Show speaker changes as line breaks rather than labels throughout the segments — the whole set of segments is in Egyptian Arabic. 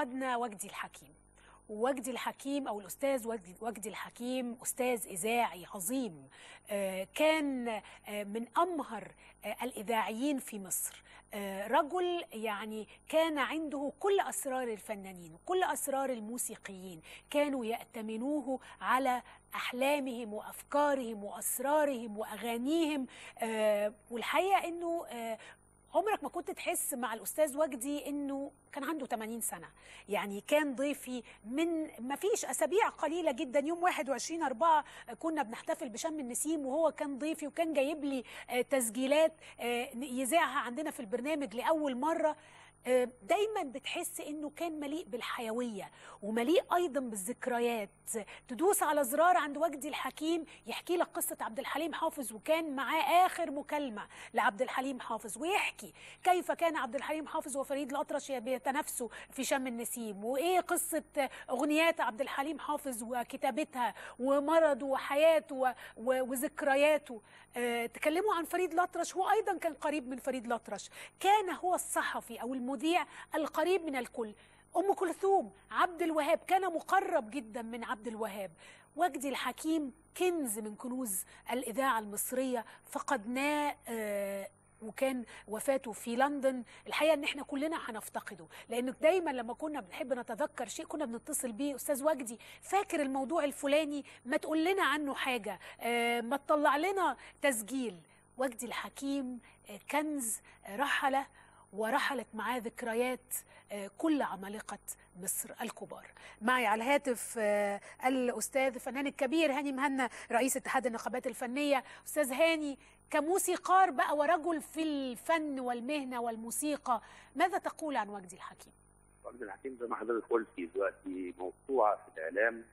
فقدنا وجدي الحكيم وجدي الحكيم او الاستاذ وجدي, وجدي الحكيم استاذ اذاعي عظيم آه، كان آه، من امهر آه، الاذاعيين في مصر آه، رجل يعني كان عنده كل اسرار الفنانين كل اسرار الموسيقيين كانوا يأتمنوه على احلامهم وافكارهم واسرارهم واغانيهم آه، والحقيقه انه آه، عمرك ما كنت تحس مع الاستاذ وجدي انه كان عنده 80 سنه يعني كان ضيفي من ما فيش اسابيع قليله جدا يوم 21 4 كنا بنحتفل بشم النسيم وهو كان ضيفي وكان جايب لي آه، تسجيلات آه، يذاعها عندنا في البرنامج لاول مره آه، دايما بتحس انه كان مليء بالحيويه ومليء ايضا بالذكريات تدوس على زرار عند وجدي الحكيم يحكي لك قصه عبد الحليم حافظ وكان معاه اخر مكالمه لعبد الحليم حافظ ويحكي كيف كان عبد الحليم حافظ وفريد الاطرش بيتنافسوا في شم النسيم وايه قصه اغنيات عبد الحليم حافظ وكتابتها ومرضه وحياته و- و- وذكرياته آه، تكلموا عن فريد الأطرش هو أيضا كان قريب من فريد الأطرش كان هو الصحفي أو المذيع القريب من الكل أم كلثوم عبد الوهاب كان مقرب جدا من عبد الوهاب وجدي الحكيم كنز من كنوز الإذاعة المصرية فقدناه آه، وكان وفاته في لندن الحقيقه ان احنا كلنا هنفتقده لانه دايما لما كنا بنحب نتذكر شيء كنا بنتصل بيه استاذ وجدي فاكر الموضوع الفلاني ما تقول لنا عنه حاجه آه، ما تطلع لنا تسجيل وجدي الحكيم آه، كنز آه، رحل ورحلت معاه ذكريات آه، كل عمالقة مصر الكبار معي على الهاتف آه، الأستاذ الفنان الكبير هاني مهنا رئيس اتحاد النقابات الفنية أستاذ هاني كموسيقار بقى ورجل في الفن والمهنة والموسيقى ماذا تقول عن وجدي الحكيم؟
وجد الحكيم زي ما حضرتك قلتي دلوقتي موسوعه في الاعلام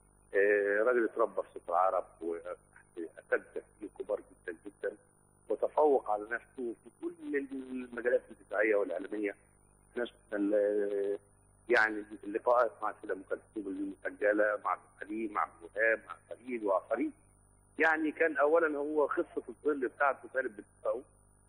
آه، راجل اتربى في صوت العرب واساتذه فيه كبار جدا جدا وتفوق على نفسه في كل المجالات الاذاعيه والاعلاميه نفس ال- يعني اللقاءات مع السيده ام كلثوم المسجله مع عبد الحليم مع عبد الوهاب مع فريد وعفاريت يعني كان اولا هو خفه الظل بتاعته كانت بتسبقه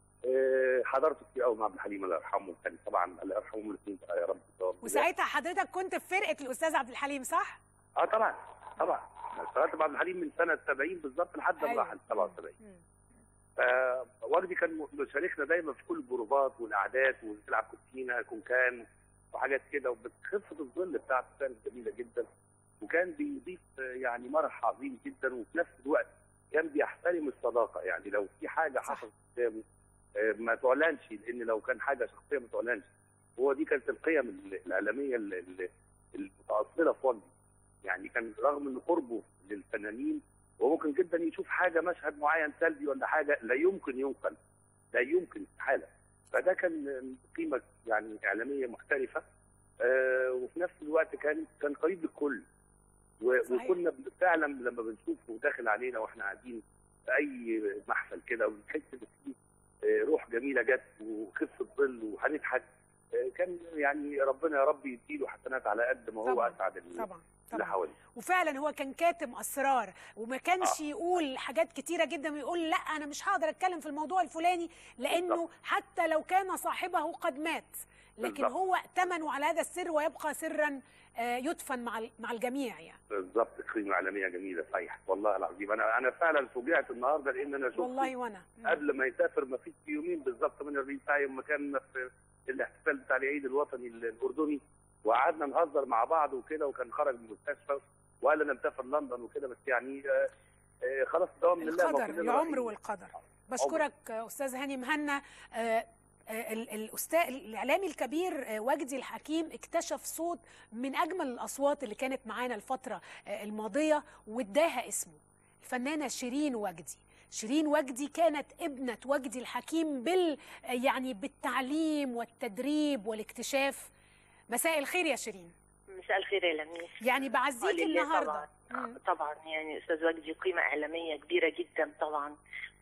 آه، حضرته كتير قوي مع عبد الحليم الله يرحمه كان طبعا الله يرحمهم الاثنين بقى يا رب يدوم
وساعتها حضرتك كنت في فرقة الأستاذ عبد الحليم صح؟
اه طبعا طبعا اشتغلت مع عبد الحليم من سنه 70 بالظبط لحد ما
أيوة.
راح 77
مم.
فوجدي كان مشاركنا دايما في كل البروفات والقعدات ونلعب كوتشينه كونكان وحاجات كده وبس خفه الظل بتاعته كانت جميله جدا وكان بيضيف آه، يعني مرح عظيم جدا وفي نفس الوقت كان بيحترم الصداقه يعني لو في حاجه
صح.
حصلت قدامه آه، ما تعلنش لان لو كان حاجه شخصيه ما تعلنش هو دي كانت القيم ال- الاعلاميه ال- ال- المتاصله في وجدي يعني كان رغم ان قربه للفنانين وممكن جدا يشوف حاجه مشهد معين سلبي ولا حاجه لا يمكن ينقل لا يمكن استحاله فده كان قيمه يعني اعلاميه محترفه آه وفي نفس الوقت كان كان قريب للكل و-
صحيح.
وكنا بن- فعلا لما بنشوفه داخل علينا واحنا قاعدين في اي محفل كده وبنحس ان في آه، روح جميله جت وخفه ظل وهنضحك آه، كان يعني ربنا يا رب يديله حسنات على قد ما هو
طبعاً.
اسعد ال-
طبعا
اللي
طبعا
حواليه
وفعلا هو كان كاتم اسرار وما كانش
آه.
يقول حاجات كتيره جدا ويقول لا انا مش هقدر اتكلم في الموضوع الفلاني لانه
بالضبط.
حتى لو كان صاحبه قد مات لكن
بالضبط.
هو ائتمنوا على هذا السر ويبقى سرا آه، يدفن مع ال- مع الجميع يعني
بالظبط قيمه اعلاميه جميله صحيح والله العظيم انا انا فعلا فوجئت النهارده لان انا شفت
والله وانا مم.
قبل ما يسافر ما فيش يومين بالظبط 48 ساعه يوم ما كان في الاحتفال بتاع العيد الوطني الاردني وقعدنا نهزر مع بعض وكده وكان خرج من المستشفى وقال انا مسافر لندن وكده بس يعني آه، آه، خلاص دوام لله ما
القدر
كلنا
العمر
رايحين.
والقدر بشكرك آه، استاذ هاني مهنا آه، آه، ال- الاستاذ الاعلامي الكبير آه، وجدي الحكيم اكتشف صوت من اجمل الاصوات اللي كانت معانا الفتره آه، الماضيه واداها اسمه الفنانه شيرين وجدي شيرين وجدي كانت ابنة وجدي الحكيم بال يعني بالتعليم والتدريب والاكتشاف مساء الخير يا شيرين
مساء الخير يا لميس
يعني بعزيك
لله
النهارده
طبعا
مم.
طبعا يعني استاذ وجدي قيمه اعلاميه كبيره جدا طبعا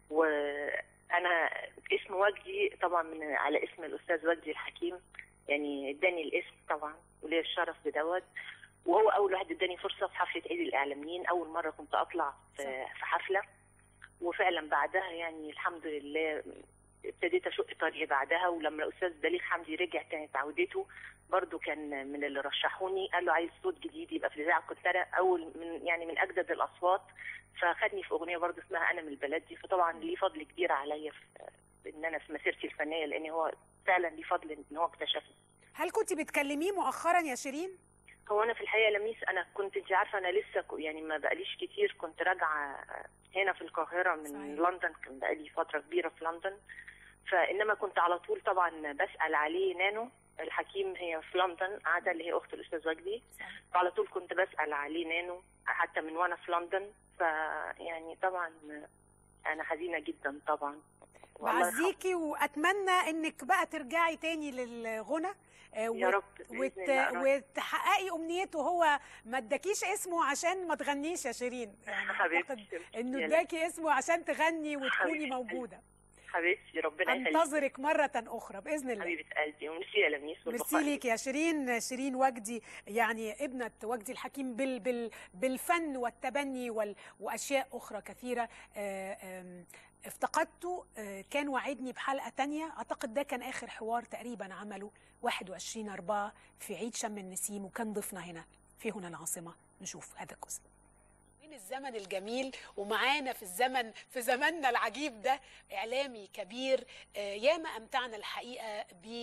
وانا اسم وجدي طبعا من على اسم الاستاذ وجدي الحكيم يعني اداني الاسم طبعا وليا الشرف بدوت وهو اول واحد اداني فرصه في حفله عيد الاعلاميين اول مره كنت اطلع في في حفله وفعلا بعدها يعني الحمد لله ابتديت اشق طريقي بعدها ولما الاستاذ بليغ حمدي رجع كانت عودته برضو كان من اللي رشحوني قال له عايز صوت جديد يبقى في الاذاعه كنت انا اول من يعني من اجدد الاصوات فخدني في اغنيه برضو اسمها انا من البلد دي فطبعا ليه فضل كبير عليا في ان انا في مسيرتي الفنيه لان هو فعلا ليه فضل ان هو اكتشفني
هل كنت بتكلميه مؤخرا يا شيرين؟
هو انا في الحقيقه لميس انا كنت انت عارفه انا لسه ك- يعني ما بقاليش كتير كنت راجعه هنا في القاهره من
صحيح.
لندن كان بقالي فتره كبيره في لندن فانما كنت على طول طبعا بسال عليه نانو الحكيم هي في لندن قاعده اللي هي اخت الاستاذ وجدي فعلى طول كنت بسال عليه نانو حتى من وانا في لندن فيعني طبعا انا حزينه جدا طبعا والله يرحمه.
بعزيكي واتمنى انك بقى ترجعي تاني للغنى آه،
يا
وت-
رب بإذن
وت...
الله.
وتحققي امنيته هو ما اداكيش اسمه عشان ما تغنيش يا شيرين يعني
حبيبتي
اعتقد انه
يلا.
اداكي اسمه عشان تغني وتكوني
حبيبتي.
موجوده
حبيبتي ربنا يخليك
انتظرك مره اخرى باذن الله
حبيبه قلبي وميرسي يا لميس
ميرسي
والبقاء
ليك يا شيرين شيرين وجدي يعني ابنة وجدي الحكيم بال بال بالفن والتبني وال وأشياء أخرى كثيرة آه، آم، افتقدته آه، كان وعدني بحلقة تانية أعتقد ده كان آخر حوار تقريبا عمله 21 أربعة في عيد شم النسيم وكان ضيفنا هنا في هنا العاصمة نشوف هذا الجزء من الزمن الجميل ومعانا في الزمن في زماننا العجيب ده اعلامي كبير آه، ياما امتعنا الحقيقه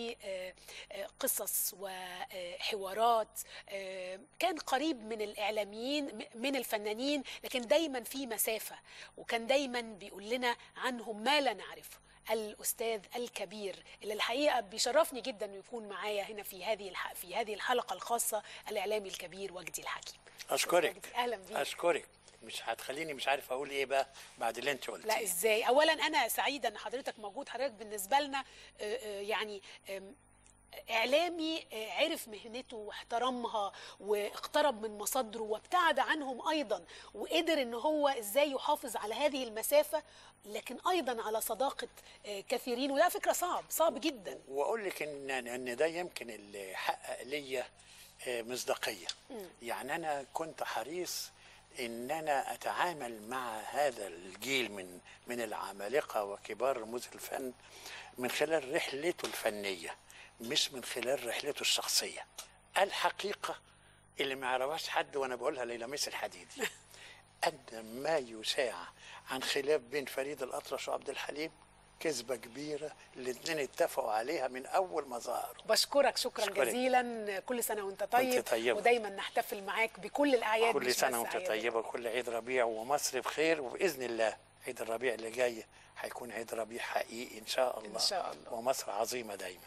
بقصص وحوارات آه، كان قريب من الاعلاميين م- من الفنانين لكن دايما في مسافه وكان دايما بيقول لنا عنهم ما لا نعرفه الاستاذ الكبير اللي الحقيقه بيشرفني جدا انه يكون معايا هنا في هذه الح... في هذه الحلقه الخاصه الاعلامي الكبير وجدي الحكيم
اشكرك
اهلا بيك
اشكرك مش هتخليني مش عارف اقول ايه بقى بعد اللي انت قلتيه
لا ازاي اولا انا سعيده ان حضرتك موجود حضرتك بالنسبه لنا آه، آه، يعني آم، اعلامي آه، عرف مهنته واحترمها واقترب من مصادره وابتعد عنهم ايضا وقدر ان هو ازاي يحافظ على هذه المسافه لكن ايضا على صداقه آه، كثيرين وده فكره صعب صعب جدا
واقول لك ان ان ده يمكن اللي حقق ليا آه، مصداقيه يعني انا كنت حريص ان انا اتعامل مع هذا الجيل من من العمالقه وكبار رموز الفن من خلال رحلته الفنيه مش من خلال رحلته الشخصيه الحقيقه اللي ما يعرفهاش حد وانا بقولها للميس الحديدي ان ما يساع عن خلاف بين فريد الاطرش وعبد الحليم كذبه كبيره الاثنين اتفقوا عليها من اول ما ظهروا
بشكرك شكرا
أشكرك.
جزيلا كل سنه وانت طيب
وأنت طيبة.
ودايما نحتفل معاك بكل الاعياد مش
كل
بس
سنه وانت
أعياد
طيبه وكل عيد ربيع ومصر بخير وباذن الله عيد الربيع اللي جاي هيكون عيد ربيع حقيقي ان شاء الله
إن شاء الله.
ومصر عظيمه دايما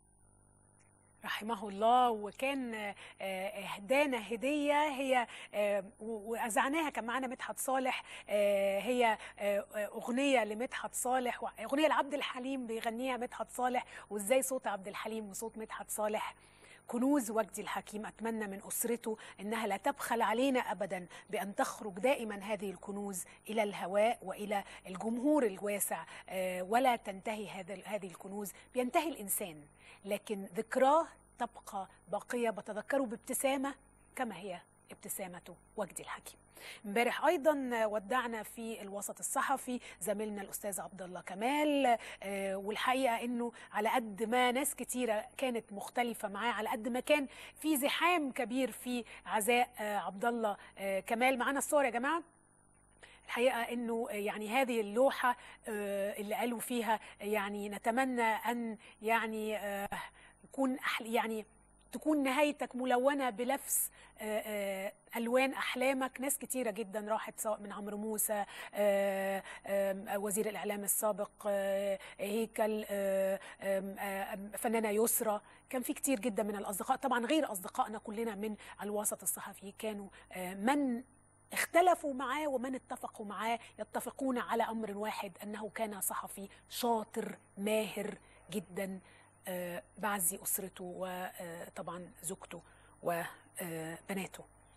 رحمه الله وكان آه، آه، اهدانا هديه هي آه، و- واذعناها كان معانا مدحت صالح آه، هي آه، آه، اغنيه لمدحت صالح اغنيه لعبد الحليم بيغنيها مدحت صالح وازاي صوت عبد الحليم وصوت مدحت صالح كنوز وجدي الحكيم اتمنى من اسرته انها لا تبخل علينا ابدا بان تخرج دائما هذه الكنوز الى الهواء والى الجمهور الواسع آه، ولا تنتهي هذا هذه الكنوز بينتهي الانسان لكن ذكراه تبقى باقيه بتذكره بابتسامه كما هي ابتسامته وجدي الحكيم امبارح ايضا ودعنا في الوسط الصحفي زميلنا الاستاذ عبد الله كمال آه، والحقيقه انه على قد ما ناس كتيره كانت مختلفه معاه على قد ما كان في زحام كبير في عزاء آه، عبد الله آه، كمال معانا الصور يا جماعه الحقيقه انه يعني هذه اللوحه آه، اللي قالوا فيها يعني نتمنى ان يعني آه، يكون أحل يعني تكون نهايتك ملونه بلفس آه، آه، الوان احلامك ناس كتيره جدا راحت سواء من عمرو موسى آه، آم، وزير الاعلام السابق آه، هيكل آه، آم، آم، فنانه يسرى كان في كتير جدا من الاصدقاء طبعا غير اصدقائنا كلنا من الوسط الصحفي كانوا آه، من اختلفوا معاه ومن اتفقوا معاه يتفقون على امر واحد انه كان صحفي شاطر ماهر جدا آه، بعزي اسرته وطبعا زوجته وبناته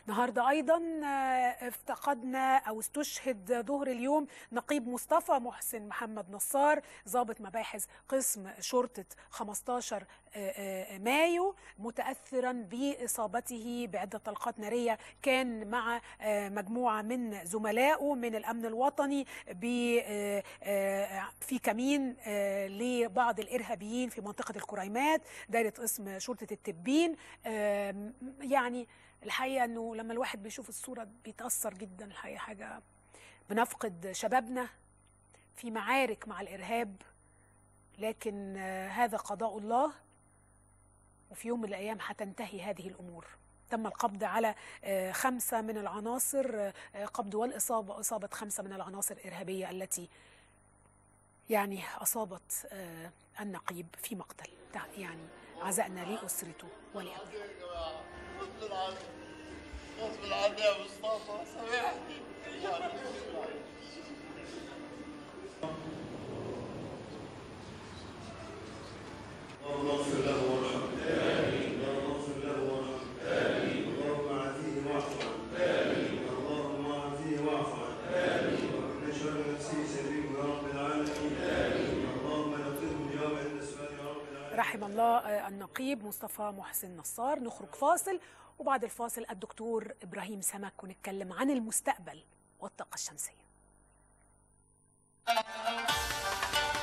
النهارده ايضا آه، افتقدنا او استشهد ظهر اليوم نقيب مصطفى محسن محمد نصار ضابط مباحث قسم شرطه 15 آه، آه، مايو متاثرا باصابته بعده طلقات ناريه كان مع آه، مجموعه من زملائه من الامن الوطني ب- آه، آه، في كمين آه، لبعض الارهابيين في منطقه الكريمات دايره قسم شرطه التبين آم، يعني الحقيقه انه لما الواحد بيشوف الصوره بيتاثر جدا الحقيقه حاجه بنفقد شبابنا في معارك مع الارهاب لكن آه، هذا قضاء الله وفي يوم من الايام هتنتهي هذه الامور تم القبض على آه، خمسه من العناصر آه، آه، قبض والاصابه اصابه خمسه من العناصر الارهابيه التي يعني اصابت آه، النقيب في مقتل تع- يعني عزائنا لاسرته ولابنه
غصب عني غصب عني يا مصطفى سامحني
اللهم اغفر له وارحمه اللهم اغفر له وارحمه اللهم عافيه واعف عنه اللهم عافيه واعف عنه ومن شر نفسه سليم يا رب العالمين اللهم نقذه بجامع النسوان يا رب العالمين
رحم الله آه، النقيب مصطفى محسن نصار نخرج فاصل وبعد الفاصل الدكتور ابراهيم سمك ونتكلم عن المستقبل والطاقه الشمسيه